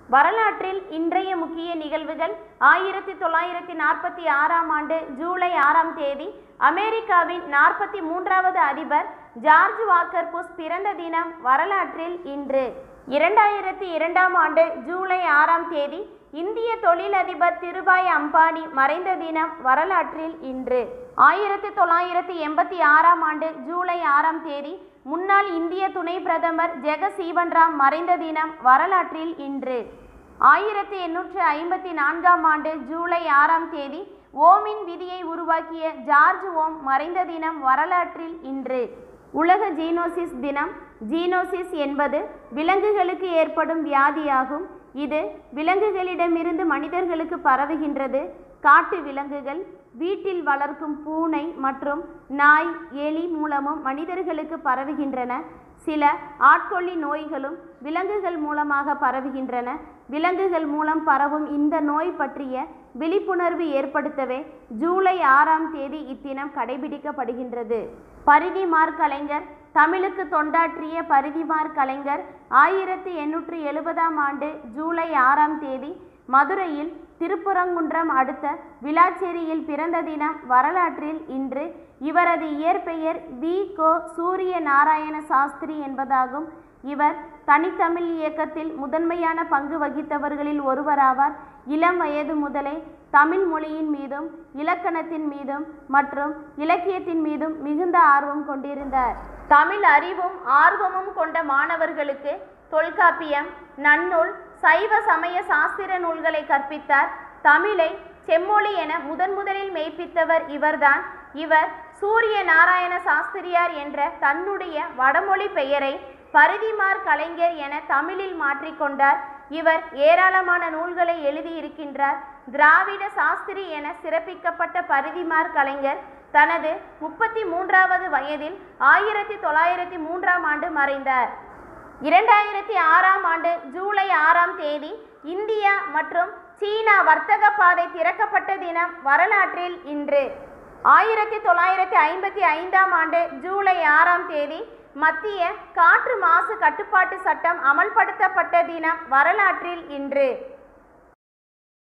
வரலாற்றில் இன்றைய முக்கிய நிகழ்வுகள் ஆயிரத்தி தொள்ளாயிரத்தி நாற்பத்தி ஆறாம் ஆண்டு ஜூலை ஆறாம் தேதி அமெரிக்காவின் நாற்பத்தி மூன்றாவது அதிபர் ஜார்ஜ் வாக்கர் புஷ் பிறந்த தினம் வரலாற்றில் இன்று இரண்டாயிரத்தி இரண்டாம் ஆண்டு ஜூலை ஆறாம் தேதி இந்திய தொழிலதிபர் திருபாய் அம்பானி மறைந்த தினம் வரலாற்றில் இன்று ஆயிரத்தி தொள்ளாயிரத்தி எண்பத்தி ஆறாம் ஆண்டு ஜூலை ஆறாம் தேதி முன்னாள் இந்திய துணை பிரதமர் ஜெகசீவன் ராம் மறைந்த தினம் வரலாற்றில் இன்று ஆயிரத்தி எண்ணூற்று ஐம்பத்தி நான்காம் ஆண்டு ஜூலை ஆறாம் தேதி ஓமின் விதியை உருவாக்கிய ஜார்ஜ் ஓம் மறைந்த தினம் வரலாற்றில் இன்று உலக ஜீனோசிஸ் தினம் ஜீனோசிஸ் என்பது விலங்குகளுக்கு ஏற்படும் வியாதியாகும் இது விலங்குகளிடமிருந்து மனிதர்களுக்கு பரவுகின்றது காட்டு விலங்குகள் வீட்டில் வளர்க்கும் பூனை மற்றும் நாய் எலி மூலமும் மனிதர்களுக்கு பரவுகின்றன சில ஆட்கொள்ளி நோய்களும் விலங்குகள் மூலமாக பரவுகின்றன விலங்குகள் மூலம் பரவும் இந்த நோய் பற்றிய விழிப்புணர்வு ஏற்படுத்தவே ஜூலை ஆறாம் தேதி இத்தினம் கடைபிடிக்கப்படுகின்றது பரிதிமார் கலைஞர் தமிழுக்கு தொண்டாற்றிய பரிதிமார் கலைஞர் ஆயிரத்தி எண்ணூற்றி எழுபதாம் ஆண்டு ஜூலை ஆறாம் தேதி மதுரையில் திருப்புறங்குன்றம் அடுத்த விளாச்சேரியில் பிறந்த தினம் வரலாற்றில் இன்று இவரது இயற்பெயர் வி கோ சூரிய நாராயண சாஸ்திரி என்பதாகும் இவர் தனித்தமிழ் இயக்கத்தில் முதன்மையான பங்கு வகித்தவர்களில் ஒருவராவார் இளம் வயது முதலே தமிழ் மொழியின் மீதும் இலக்கணத்தின் மீதும் மற்றும் இலக்கியத்தின் மீதும் மிகுந்த ஆர்வம் கொண்டிருந்தார் தமிழ் அறிவும் ஆர்வமும் கொண்ட மாணவர்களுக்கு தொல்காப்பியம் நன்னூல் சைவ சமய சாஸ்திர நூல்களை கற்பித்தார் தமிழை செம்மொழி என முதன் முதலில் மெய்ப்பித்தவர் இவர்தான் இவர் சூரிய நாராயண சாஸ்திரியார் என்ற தன்னுடைய வடமொழி பெயரை பரிதிமார் கலைஞர் என தமிழில் மாற்றிக்கொண்டார் இவர் ஏராளமான நூல்களை எழுதியிருக்கின்றார் திராவிட சாஸ்திரி என சிறப்பிக்கப்பட்ட பரிதிமார் கலைஞர் தனது முப்பத்தி மூன்றாவது வயதில் ஆயிரத்தி தொள்ளாயிரத்தி மூன்றாம் ஆண்டு மறைந்தார் இரண்டாயிரத்தி ஆறாம் ஆண்டு ஜூலை ஆறாம் தேதி இந்தியா மற்றும் சீனா வர்த்தக பாதை திறக்கப்பட்ட தினம் வரலாற்றில் இன்று ஆயிரத்தி தொள்ளாயிரத்தி ஐம்பத்தி ஐந்தாம் ஆண்டு ஜூலை ஆறாம் தேதி மத்திய காற்று மாசு கட்டுப்பாட்டு சட்டம் அமல்படுத்தப்பட்ட தினம் வரலாற்றில் இன்று